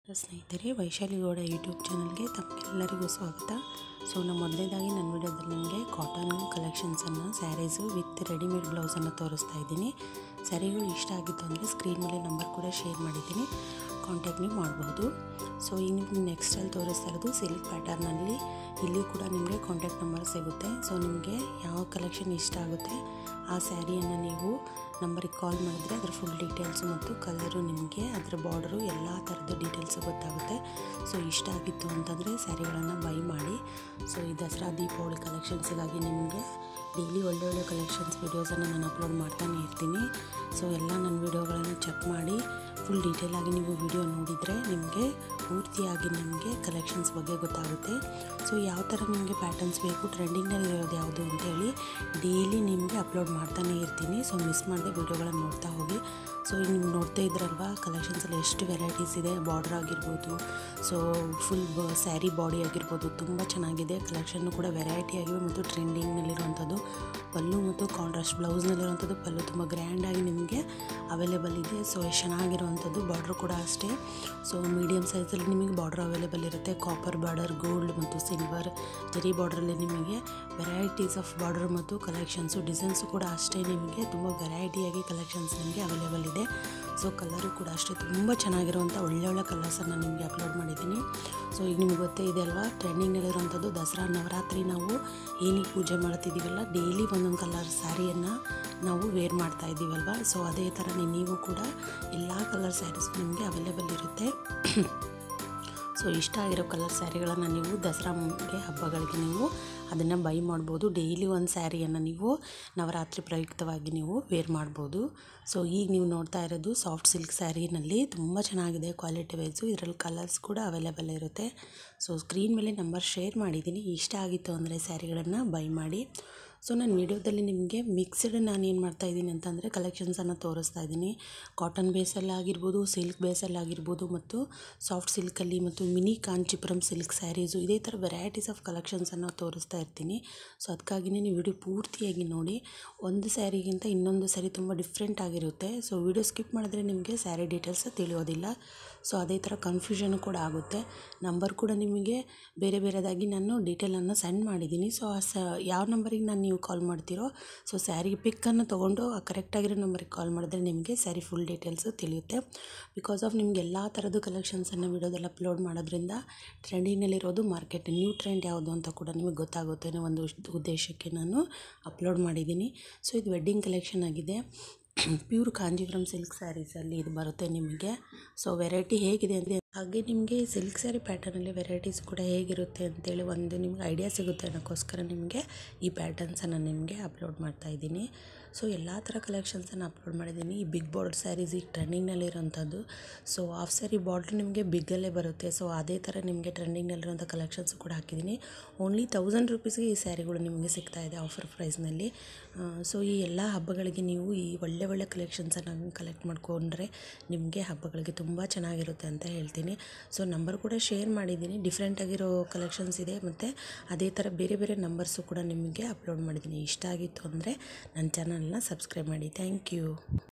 ಸ್ನೇಹಿತರೆ ವೈಶಾಲಿ ಗೌಡ ಯೂಟ್ಯೂಬ್ ಚಾನಲ್ಗೆ ತಮಗೆಲ್ಲರಿಗೂ ಸ್ವಾಗತ ಸೊ ನಮ್ಮ ಮೊದಲನೇದಾಗಿ ನನ್ನ ವಿಡಿಯೋದಲ್ಲಿ ನಿಮಗೆ ಕಾಟನ್ ಕಲೆಕ್ಷನ್ಸನ್ನು ಸ್ಯಾರೀಸು ವಿತ್ ರೆಡಿಮೇಡ್ ಬ್ಲೌಸನ್ನು ತೋರಿಸ್ತಾ ಇದ್ದೀನಿ ಸ್ಯಾರಿಗಳು ಇಷ್ಟ ಆಗಿತ್ತು ಅಂದರೆ ಸ್ಕ್ರೀನ್ ಮೇಲೆ ನಂಬರ್ ಕೂಡ ಶೇರ್ ಮಾಡಿದ್ದೀನಿ ಕಾಂಟ್ಯಾಕ್ಟ್ ನೀವು ಮಾಡ್ಬೋದು ಸೊ ಈಗ ನಿಮ್ಗೆ ನೆಕ್ಸ್ಟಲ್ಲಿ ತೋರಿಸ್ತಾ ಇರೋದು ಸಿಲ್ಕ್ ಪ್ಯಾಟರ್ನಲ್ಲಿ ಇಲ್ಲಿ ಕೂಡ ನಿಮಗೆ ಕಾಂಟ್ಯಾಕ್ಟ್ ನಂಬರ್ ಸಿಗುತ್ತೆ ಸೊ ನಿಮಗೆ ಯಾವ ಕಲೆಕ್ಷನ್ ಇಷ್ಟ ಆಗುತ್ತೆ ಆ ಸ್ಯಾರಿಯನ್ನು ನೀವು ನಂಬರಿಗೆ ಕಾಲ್ ಮಾಡಿದ್ರೆ ಅದರ ಫುಲ್ ಡೀಟೇಲ್ಸು ಮತ್ತು ಕಲರು ನಿಮಗೆ ಅದರ ಬಾರ್ಡರು ಎಲ್ಲ ಥರದ ಡೀಟೇಲ್ಸು ಗೊತ್ತಾಗುತ್ತೆ ಸೊ ಇಷ್ಟ ಆಗಿತ್ತು ಅಂತಂದರೆ ಸ್ಯಾರಿಗಳನ್ನು ಬೈ ಮಾಡಿ ಸೊ ಈ ದಸರಾ ದೀಪಾವಳಿ ಕಲೆಕ್ಷನ್ಸಿಗಾಗಿ ನಿಮಗೆ ಡೈಲಿ ಒಳ್ಳೆ ಒಳ್ಳೆ ಕಲೆಕ್ಷನ್ಸ್ ವೀಡಿಯೋಸನ್ನು ನಾನು ಅಪ್ಲೋಡ್ ಮಾಡ್ತಾನೆ ಇರ್ತೀನಿ ಸೊ ಎಲ್ಲ ನನ್ನ ವೀಡಿಯೋಗಳನ್ನು ಚೆಕ್ ಮಾಡಿ ಫುಲ್ ಡೀಟೇಲಾಗಿ ನೀವು ವಿಡಿಯೋ ನೋಡಿದರೆ ನಿಮಗೆ ಪೂರ್ತಿಯಾಗಿ ನಿಮಗೆ ಕಲೆಕ್ಷನ್ಸ್ ಬಗ್ಗೆ ಗೊತ್ತಾಗುತ್ತೆ ಸೊ ಯಾವ ಥರ ನಿಮಗೆ ಪ್ಯಾಟರ್ನ್ಸ್ ಬೇಕು ಟ್ರೆಂಡಿಂಗ್ನಲ್ಲಿ ಇರೋದು ಯಾವುದು ಅಂತೇಳಿ ಡೈಲಿ ನಿಮಗೆ ಅಪ್ಲೋಡ್ ಮಾಡ್ತಾನೆ ಇರ್ತೀನಿ ಸೊ ಮಿಸ್ ಮಾಡದೆ ವೀಡಿಯೋಗಳನ್ನು ನೋಡ್ತಾ ಹೋಗಿ ಸೊ ಈಗ ನೀವು ನೋಡ್ತಾ ಇದ್ರಲ್ವಾ ಕಲೆಕ್ಷನ್ಸಲ್ಲಿ ಎಷ್ಟು ವೆರೈಟೀಸ್ ಇದೆ ಬಾರ್ಡರ್ ಆಗಿರ್ಬೋದು ಸೊ ಫುಲ್ ಬ ಸ್ಯಾರಿ ಬಾಡಿ ಆಗಿರ್ಬೋದು ತುಂಬ ಚೆನ್ನಾಗಿದೆ ಕಲೆಕ್ಷನ್ನು ಕೂಡ ವೆರೈಟಿ ಆಗಿವೆ ಮತ್ತು ಟ್ರೆಂಡಿಂಗ್ನಲ್ಲಿರುವಂಥದ್ದು ಪಲ್ಲು ಮತ್ತು ಕಾಂಟ್ರಾಸ್ಟ್ ಬ್ಲೌಸ್ನಲ್ಲಿರುವಂಥದ್ದು ಪಲ್ಲು ತುಂಬ ಗ್ರ್ಯಾಂಡಾಗಿ ನಿಮಗೆ ಅವೈಲೇಬಲ್ ಇದೆ ಸೊ ಎಷ್ಟು ಚೆನ್ನಾಗಿರುವಂಥದ್ದು ಬಾರ್ಡ್ರ್ ಕೂಡ ಅಷ್ಟೇ ಸೊ ಮೀಡಿಯಮ್ ಸೈಜಲ್ಲಿ ನಿಮಗೆ ಬಾರ್ಡ್ರ್ ಅವೈಲೇಬಲ್ ಇರುತ್ತೆ ಕಾಪರ್ ಬಾರ್ಡರ್ ಗೋಲ್ಡ್ ಮತ್ತು ಸಿಲ್ವರ್ ಜರಿ ಬಾರ್ಡ್ರಲ್ಲಿ ನಿಮಗೆ ವೆರೈಟೀಸ್ ಆಫ್ ಬಾರ್ಡರ್ ಮತ್ತು ಕಲೆಕ್ಷನ್ಸು ಡಿಸೈನ್ಸು ಕೂಡ ಅಷ್ಟೇ ನಿಮಗೆ ತುಂಬ ವೆರೈಟಿಯಾಗಿ ಕಲೆಕ್ಷನ್ಸ್ ನಿಮಗೆ ಅವೈಲೇಬಲ್ ಇದೆ ಸೊ ಕಲರು ಕೂಡ ಅಷ್ಟೇ ತುಂಬ ಚೆನ್ನಾಗಿರುವಂಥ ಒಳ್ಳೆ ಒಳ್ಳೆ ಕಲರ್ಸನ್ನು ನಿಮಗೆ ಅಪ್ಲೋಡ್ ಮಾಡಿದ್ದೀನಿ ಸೊ ಈಗ ನಿಮ್ಗೆ ಗೊತ್ತೇ ಇದೆ ಅಲ್ವಾ ಟ್ರೆಂಡಿಂಗ್ನಲ್ಲಿರುವಂಥದ್ದು ದಸರಾ ನವರಾತ್ರಿ ನಾವು ಏನಿಗೆ ಪೂಜೆ ಮಾಡ್ತಿದ್ದೀವಲ್ಲ ಡೈಲಿ ಒಂದೊಂದು ಕಲರ್ ಸ್ಯಾರಿಯನ್ನು ನಾವು ವೇರ್ ಮಾಡ್ತಾ ಇದ್ದೀವಲ್ವ ಸೊ ಅದೇ ಥರ ನೀವು ಕೂಡ ಎಲ್ಲ ಕಲರ್ ಸ್ಯಾರೀಸ್ ನಿಮಗೆ ಅವೈಲೇಬಲ್ ಇರುತ್ತೆ ಸೊ ಇಷ್ಟ ಆಗಿರೋ ಕಲರ್ ಸ್ಯಾರಿಗಳನ್ನು ನೀವು ದಸರಾಗೆ ಹಬ್ಬಗಳಿಗೆ ನೀವು ಅದನ್ನು ಬೈ ಮಾಡ್ಬೋದು ಡೈಲಿ ಒಂದು ಸ್ಯಾರಿಯನ್ನು ನೀವು ನವರಾತ್ರಿ ಪ್ರಯುಕ್ತವಾಗಿ ನೀವು ವೇರ್ ಮಾಡ್ಬೋದು ಸೊ ಈಗ ನೀವು ನೋಡ್ತಾ ಇರೋದು ಸಾಫ್ಟ್ ಸಿಲ್ಕ್ ಸ್ಯಾರಿನಲ್ಲಿ ತುಂಬ ಚೆನ್ನಾಗಿದೆ ಕ್ವಾಲಿಟಿ ವೈಸು ಇದರಲ್ಲಿ ಕಲರ್ಸ್ ಕೂಡ ಅವೈಲೇಬಲ್ ಇರುತ್ತೆ ಸೊ ಸ್ಕ್ರೀನ್ ಮೇಲೆ ನಂಬರ್ ಶೇರ್ ಮಾಡಿದ್ದೀನಿ ಇಷ್ಟ ಆಗಿತ್ತು ಅಂದರೆ ಸ್ಯಾರಿಗಳನ್ನು ಬೈ ಮಾಡಿ ಸೊ ನಾನು ವಿಡಿಯೋದಲ್ಲಿ ನಿಮಗೆ ಮಿಕ್ಸ್ಡ್ ನಾನು ಏನು ಮಾಡ್ತಾಯಿದ್ದೀನಿ ಅಂತಂದರೆ ಕಲೆಕ್ಷನ್ಸನ್ನು ತೋರಿಸ್ತಾ ಇದ್ದೀನಿ ಕಾಟನ್ ಬೇಸಲ್ಲಿ ಆಗಿರ್ಬೋದು ಸಿಲ್ಕ್ ಬೇಸಲ್ಲಿ ಆಗಿರ್ಬೋದು ಮತ್ತು ಸಾಫ್ಟ್ ಸಿಲ್ಕಲ್ಲಿ ಮತ್ತು ಮಿನಿ ಕಾಂಚಿಪುರಂ ಸಿಲ್ಕ್ ಸ್ಯಾರೀಸು ಇದೇ ಥರ ವೆರೈಟೀಸ್ ಆಫ್ ಕಲೆಕ್ಷನ್ಸನ್ನು ತೋರಿಸ್ತಾ ಇರ್ತೀನಿ ಸೊ ಅದಕ್ಕಾಗಿಯೇ ನೀವು ವಿಡಿಯೋ ಪೂರ್ತಿಯಾಗಿ ನೋಡಿ ಒಂದು ಸ್ಯಾರಿಗಿಂತ ಇನ್ನೊಂದು ಸ್ಯಾರಿ ತುಂಬ ಡಿಫ್ರೆಂಟ್ ಆಗಿರುತ್ತೆ ಸೊ ವಿಡಿಯೋ ಸ್ಕಿಪ್ ಮಾಡಿದ್ರೆ ನಿಮಗೆ ಸ್ಯಾರಿ ಡೀಟೇಲ್ಸ್ ತಿಳಿಯೋದಿಲ್ಲ ಸೊ ಅದೇ ಥರ ಕನ್ಫ್ಯೂಷನ್ ಕೂಡ ಆಗುತ್ತೆ ನಂಬರ್ ಕೂಡ ನಿಮಗೆ ಬೇರೆ ಬೇರೆದಾಗಿ ನಾನು ಡೀಟೇಲನ್ನು ಸೆಂಡ್ ಮಾಡಿದ್ದೀನಿ ಸೊ ಆ ಸ ಯಾವ ನಂಬರಿಗೆ ನಾನು ನೀವು ಕಾಲ್ ಮಾಡ್ತೀರೋ ಸೊ ಸ್ಯಾರಿ ಪಿಕ್ಕನ್ನು ತೊಗೊಂಡು ಆ ಕರೆಕ್ಟಾಗಿರೋ ನಂಬರಿಗೆ ಕಾಲ್ ಮಾಡಿದ್ರೆ ನಿಮಗೆ ಸ್ಯಾರಿ ಫುಲ್ ಡೀಟೇಲ್ಸು ತಿಳಿಯುತ್ತೆ ಬಿಕಾಸ್ ಆಫ್ ನಿಮ್ಗೆ ಎಲ್ಲ ಥರದ್ದು ಕಲೆಕ್ಷನ್ಸನ್ನು ವಿಡಿಯೋದಲ್ಲಿ ಅಪ್ಲೋಡ್ ಮಾಡೋದ್ರಿಂದ ಟ್ರೆಂಡಿಂಗ್ನಲ್ಲಿರೋದು ಮಾರ್ಕೆಟ್ ನ್ಯೂ ಟ್ರೆಂಡ್ ಯಾವುದು ಅಂತ ಕೂಡ ನಿಮಗೆ ಗೊತ್ತಾಗುತ್ತೆ ಅನ್ನೋ ಒಂದು ಉದ್ದೇಶಕ್ಕೆ ನಾನು ಅಪ್ಲೋಡ್ ಮಾಡಿದ್ದೀನಿ ಸೊ ಇದು ವೆಡ್ಡಿಂಗ್ ಕಲೆಕ್ಷನ್ ಆಗಿದೆ ಪ್ಯೂರ್ ಕಾಂಜೀವರಂ ಸಿಲ್ಕ್ ಸ್ಯಾರೀಸಲ್ಲಿ ಇದು ಬರುತ್ತೆ ನಿಮಗೆ ಸೊ ವೆರೈಟಿ ಹೇಗಿದೆ ಅಂದರೆ ಹಾಗೆ ನಿಮಗೆ ಸಿಲ್ಕ್ ಸ್ಯಾರಿ ಪ್ಯಾಟರ್ನಲ್ಲಿ ವೆರೈಟೀಸ್ ಕೂಡ ಹೇಗಿರುತ್ತೆ ಅಂತೇಳಿ ಒಂದು ನಿಮ್ಗೆ ಐಡಿಯಾ ಸಿಗುತ್ತೆ ಅನ್ನೋಕ್ಕೋಸ್ಕರ ನಿಮಗೆ ಈ ಪ್ಯಾಟರ್ನ್ಸನ್ನು ನಿಮಗೆ ಅಪ್ಲೋಡ್ ಮಾಡ್ತಾ ಇದ್ದೀನಿ ಸೊ ಎಲ್ಲ ಥರ ಕಲೆಕ್ಷನ್ಸನ್ನು ಅಪ್ಲೋಡ್ ಮಾಡಿದ್ದೀನಿ ಈ ಬಿಗ್ ಬಾರ್ಡರ್ ಸ್ಯಾರೀಸ್ ಈಗ ಟ್ರೆಂಡಿಂಗ್ನಲ್ಲಿರೋಂಥದ್ದು ಸೊ ಆಫ್ ಸ್ಯಾರಿ ಬಾರ್ಡ್ರ್ ನಿಮಗೆ ಬಿಗ್ಗಲ್ಲೇ ಬರುತ್ತೆ ಸೊ ಅದೇ ಥರ ನಿಮಗೆ ಟ್ರೆಂಡಿಂಗ್ನಲ್ಲಿರೋಂಥ ಕಲೆಕ್ಷನ್ಸ್ ಕೂಡ ಹಾಕಿದ್ದೀನಿ ಓನ್ಲಿ ತೌಸಂಡ್ ರುಪೀಸ್ಗೆ ಈ ಸ್ಯಾರಿಗಳು ನಿಮಗೆ ಸಿಗ್ತಾ ಇದೆ ಆಫರ್ ಪ್ರೈಸ್ನಲ್ಲಿ ಸೊ ಈ ಎಲ್ಲ ಹಬ್ಬಗಳಿಗೆ ನೀವು ಈ ಒಳ್ಳೆ ಒಳ್ಳೆ ಕಲೆಕ್ಷನ್ಸನ್ನು ಕಲೆಕ್ಟ್ ಮಾಡಿಕೊಂಡ್ರೆ ನಿಮಗೆ ಹಬ್ಬಗಳಿಗೆ ತುಂಬ ಚೆನ್ನಾಗಿರುತ್ತೆ ಅಂತ ಹೇಳ್ತೀನಿ ಸೊ ನಂಬರ್ ಕೂಡ ಶೇರ್ ಮಾಡಿದ್ದೀನಿ ಡಿಫ್ರೆಂಟ್ ಆಗಿರೋ ಕಲೆಕ್ಷನ್ಸ್ ಇದೆ ಮತ್ತು ಅದೇ ಥರ ಬೇರೆ ಬೇರೆ ನಂಬರ್ಸು ಕೂಡ ನಿಮಗೆ ಅಪ್ಲೋಡ್ ಮಾಡಿದ್ದೀನಿ ಇಷ್ಟ ಆಗಿತ್ತು ಅಂದರೆ ನನ್ನ ಚಾನಲ್ನ ಸಬ್ಸ್ಕ್ರೈಬ್ ಮಾಡಿ ಥ್ಯಾಂಕ್ ಯು